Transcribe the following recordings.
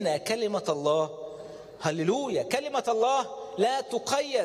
كلمة الله هللويا كلمة الله لا تقيد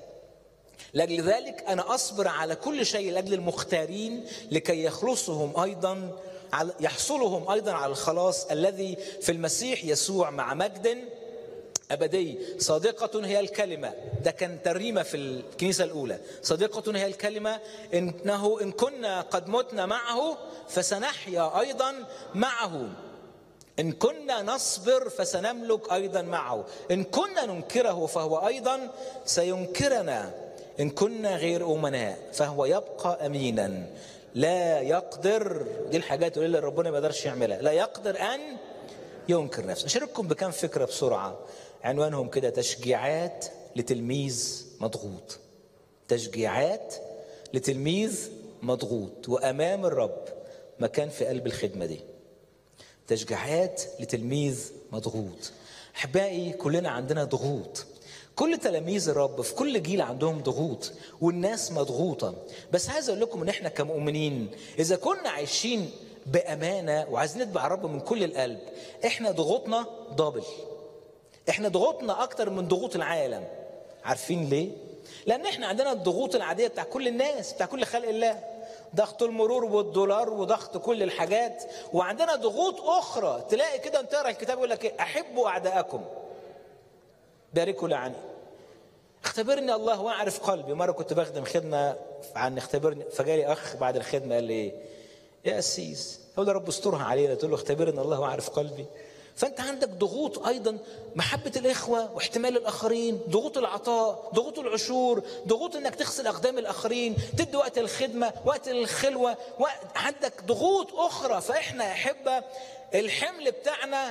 لأجل ذلك أنا أصبر على كل شيء لأجل المختارين لكي يخلصهم أيضا على يحصلهم أيضا على الخلاص الذي في المسيح يسوع مع مجد أبدي صادقة هي الكلمة ده كان ترنيمة في الكنيسة الأولى صادقة هي الكلمة إنه إن كنا قد متنا معه فسنحيا أيضا معه إن كنا نصبر فسنملك أيضا معه إن كنا ننكره فهو أيضا سينكرنا إن كنا غير أمناء فهو يبقى أمينا لا يقدر دي الحاجات اللي ربنا ما يقدرش يعملها لا يقدر أن ينكر نفسه أشارككم بكم فكرة بسرعة عنوانهم كده تشجيعات لتلميذ مضغوط تشجيعات لتلميذ مضغوط وأمام الرب مكان في قلب الخدمة دي تشجيعات لتلميذ مضغوط احبائي كلنا عندنا ضغوط كل تلاميذ الرب في كل جيل عندهم ضغوط والناس مضغوطه بس عايز اقول لكم ان احنا كمؤمنين اذا كنا عايشين بامانه وعايزين نتبع الرب من كل القلب احنا ضغوطنا دبل احنا ضغوطنا اكتر من ضغوط العالم عارفين ليه لان احنا عندنا الضغوط العاديه بتاع كل الناس بتاع كل خلق الله ضغط المرور والدولار وضغط كل الحاجات وعندنا ضغوط اخرى تلاقي كده انت تقرا الكتاب يقول لك ايه احبوا اعداءكم باركوا لعني اختبرني الله واعرف قلبي مره كنت بخدم خدمه عن اختبرني فجالي اخ بعد الخدمه قال لي ايه يا قسيس هو ده رب استرها علينا قلت له اختبرني الله واعرف قلبي فانت عندك ضغوط ايضا محبه الاخوه واحتمال الاخرين ضغوط العطاء ضغوط العشور ضغوط انك تغسل اقدام الاخرين تدي وقت الخدمه وقت الخلوه وقت عندك ضغوط اخرى فاحنا يا احبه الحمل بتاعنا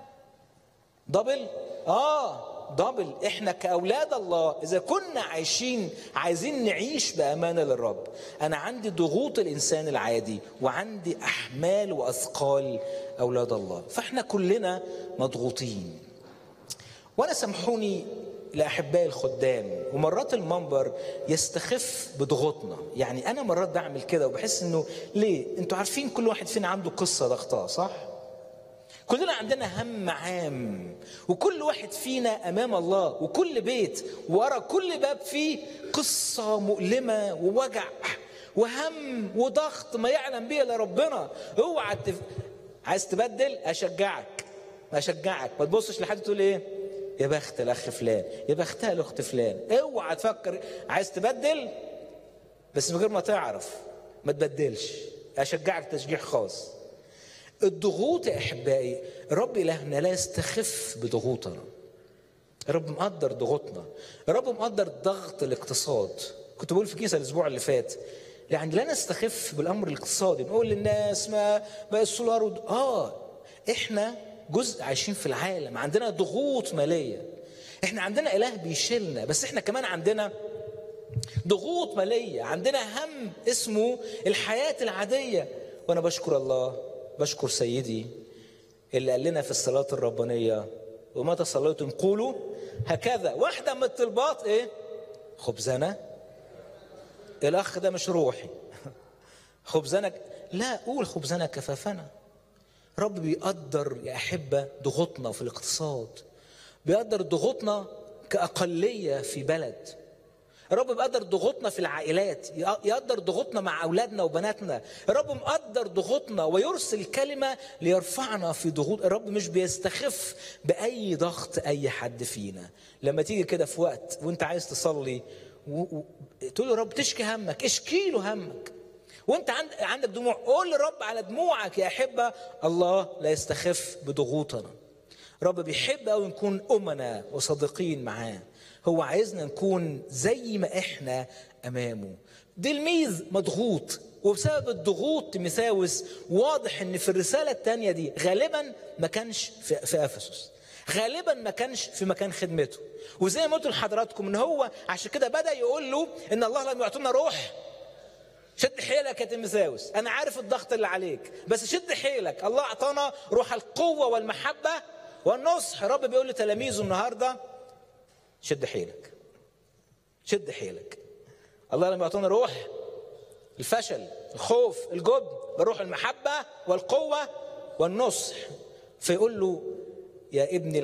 دبل اه دبل احنا كاولاد الله اذا كنا عايشين عايزين نعيش بامانه للرب انا عندي ضغوط الانسان العادي وعندي احمال واثقال اولاد الله فاحنا كلنا مضغوطين وانا سامحوني لاحبائي الخدام ومرات المنبر يستخف بضغوطنا يعني انا مرات بعمل كده وبحس انه ليه انتوا عارفين كل واحد فينا عنده قصه ضغطاه صح كلنا عندنا هم عام وكل واحد فينا امام الله وكل بيت ورا كل باب فيه قصه مؤلمه ووجع وهم وضغط ما يعلم به الا ربنا اوعى تف... عايز تبدل اشجعك اشجعك ما تبصش لحد تقول ايه يا بخت الاخ فلان يا بختها الاخت فلان اوعى تفكر عايز تبدل بس من غير ما تعرف ما تبدلش اشجعك تشجيع خاص الضغوط يا احبائي رب الهنا لا يستخف بضغوطنا رب مقدر ضغوطنا رب مقدر ضغط الاقتصاد كنت بقول في كيسة الاسبوع اللي فات يعني لا نستخف بالامر الاقتصادي نقول للناس ما بقى السولار ود... اه احنا جزء عايشين في العالم عندنا ضغوط ماليه احنا عندنا اله بيشيلنا بس احنا كمان عندنا ضغوط ماليه عندنا هم اسمه الحياه العاديه وانا بشكر الله بشكر سيدي اللي قال لنا في الصلاة الربانية ومتى صليتم قولوا هكذا واحدة من الطلبات ايه خبزنا الأخ ده مش روحي خبزنا لا قول خبزنا كفافنا رب بيقدر يا أحبة ضغوطنا في الاقتصاد بيقدر ضغوطنا كأقلية في بلد الرب مقدر ضغوطنا في العائلات يقدر ضغوطنا مع اولادنا وبناتنا الرب مقدر ضغوطنا ويرسل كلمه ليرفعنا في ضغوط الرب مش بيستخف باي ضغط اي حد فينا لما تيجي كده في وقت وانت عايز تصلي و... و... تقول له رب تشكي همك اشكي له همك وانت عند... عندك دموع قول للرب على دموعك يا احبه الله لا يستخف بضغوطنا رب بيحب قوي نكون امنا وصادقين معاه هو عايزنا نكون زي ما احنا امامه تلميذ مضغوط وبسبب الضغوط تيميثاوس واضح ان في الرساله الثانيه دي غالبا ما كانش في, في افسس غالبا ما كانش في مكان خدمته وزي ما قلت لحضراتكم ان هو عشان كده بدا يقول له ان الله لم يعطينا روح شد حيلك يا تيميثاوس انا عارف الضغط اللي عليك بس شد حيلك الله اعطانا روح القوه والمحبه والنصح رب بيقول لتلاميذه النهارده شد حيلك شد حيلك الله لم يعطينا روح الفشل الخوف الجبن بروح المحبة والقوة والنصح فيقول له يا ابني